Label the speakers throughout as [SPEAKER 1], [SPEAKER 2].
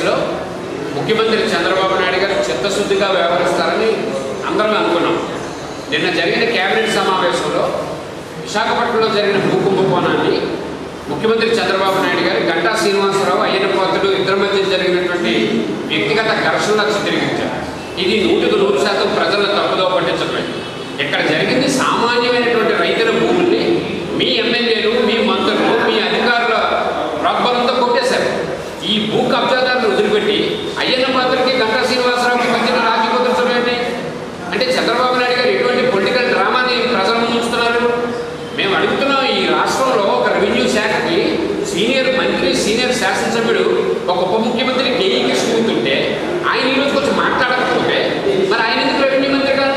[SPEAKER 1] కేసులో ముఖ్యమంత్రి చంద్రబాబు నాయుడు గారు చిత్తశుద్ధిగా వ్యవహరిస్తారని అందరం అనుకున్నాం నిన్న జరిగిన కేబినెట్ సమావేశంలో విశాఖపట్నంలో జరిగిన భూ కుంభకోణాన్ని ముఖ్యమంత్రి చంద్రబాబు నాయుడు గారు గంటా శ్రీనివాసరావు అయ్యన్న పాత్రుడు ఇద్దరి మధ్య జరిగినటువంటి వ్యక్తిగత ఘర్షణలా చిత్రీకరించారు ఇది నూటికి నూరు శాతం ప్రజలను తప్పుదో పట్టించడమే ఇక్కడ జరిగింది సామాన్యమైనటువంటి రైతుల భూముల్ని మీ ఎమ్మెల్యేలు మీ మంత్రులు మీ అధికారుల ప్రోద్బలంతో కొట్టేశారు ఈ భూ కబ్జాదారులు వదిలిపెట్టి అయ్యన్న పాత్రకి గంటా శ్రీనివాసరావుకి మధ్యన రాజీ కుదర్చడం ఏంటి అంటే చంద్రబాబు నాయుడు గారు ఎటువంటి పొలిటికల్ డ్రామాని ప్రజల ముందు ఉంచుతున్నారు మేము అడుగుతున్నాం ఈ రాష్ట్రంలో ఒక రెవెన్యూ శాఖకి సీనియర్ మంత్రి సీనియర్ శాసనసభ్యుడు ఒక ఉప ముఖ్యమంత్రి కేఈ కృష్ణ కూతుంటే ఆయన ఈరోజు కొంచెం మాట్లాడకపోతే మరి ఆయన ఎందుకు రెవెన్యూ మంత్రి కాదు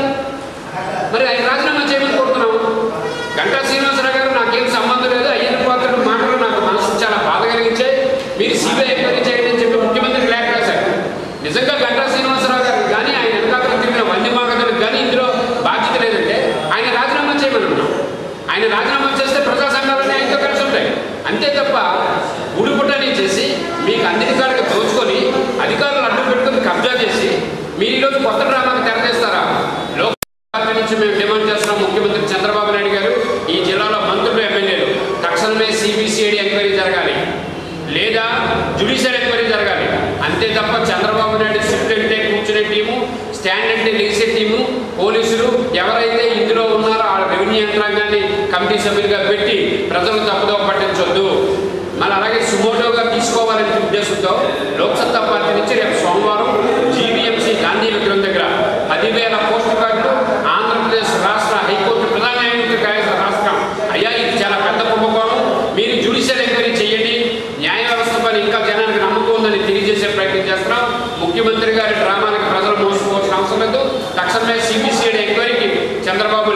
[SPEAKER 1] మరి ఆయన రాజీనామా చేయమని కోరుతున్నాము గంటా శ్రీనివాసరావు గారు నాకేం సంబంధం లేదు అయ్యన్న పాత్ర మాటలు నాకు మనసు చాలా బాధ కలిగించాయి మీరు సిబిఐ ఎంక్వైరీ చేయండి అని చెప్పి ముఖ్యమంత్రికి లేఖ రాశారు నిజంగా గంటా శ్రీనివాసరావు గారికి కానీ ఆయన వెనకాల తిరిగిన వంది మాగదులకు కానీ ఇందులో బాధ్యత లేదంటే ఆయన రాజీనామా చేయమని ఉన్నాం ఆయన రాజీనామా చేస్తే ప్రజా సంఘాలన్నీ ఆయనతో కలిసి ఉంటాయి అంతే తప్ప ఉడుపుటని చేసి మీకు అన్ని కాడికి దోచుకొని అధికారులు అడ్డు పెట్టుకొని కబ్జా చేసి మీరు ఈరోజు కొత్త డ్రామాకి తెరదేస్తారా లోక్ పార్టీ నుంచి మేము డిమాండ్ చేస్తున్నాం ముఖ్యమంత్రి చంద్రబాబు నాయుడు గారు ఈ జిల్లాలో మంత్రులు ఎమ్మెల్యేలు తక్షణమే సిబిసిఐడి ఎంక్వైరీ జరగాలి లేదా జ్యుడిషియల్ ఎంక్వైరీ జరగాలి అంతే తప్ప చంద్రబాబు నాయుడు షిఫ్ట్ అంటే కూర్చునే టీము స్టాండ్ అంటే లేసే టీము పోలీసులు ఎవరైతే ఇందులో ఉన్నారో ఆ రెవెన్యూ యంత్రాంగాన్ని కమిటీ సభ్యులుగా పెట్టి ప్రజలు తప్పుదో పట్టించొద్దు మళ్ళీ అలాగే సుమోటోగా తీసుకోవాలనే ఉద్దేశంతో లోక్సత్తా పార్టీ నుంచి రేపు సోమవారం జీవీఎంసీ గాంధీ విగ్రహం దగ్గర పదివేల పోస్ట్ కార్డులు ఆంధ్రప్రదేశ్ రాష్ట్ర హైకోర్టు ప్రధాన న్యాయమూర్తి కాయక రాష్ట్రం అయ్యా ఇది చాలా పెద్ద కుంభకోణం మీరు జ్యుడిషియల్ ఎంక్వైరీ చేయండి న్యాయ వ్యవస్థ పని ఇంకా జనానికి నమ్మకం ఉందని తెలియజేసే ప్రయత్నం చేస్తున్నాం ముఖ్యమంత్రి గారి డ్రామానికి ప్రజలు మోసుకోవాల్సిన అవసరం లేదు తక్షణమే సిబిసిఐడి ఎంక్వైరీకి చంద్రబాబు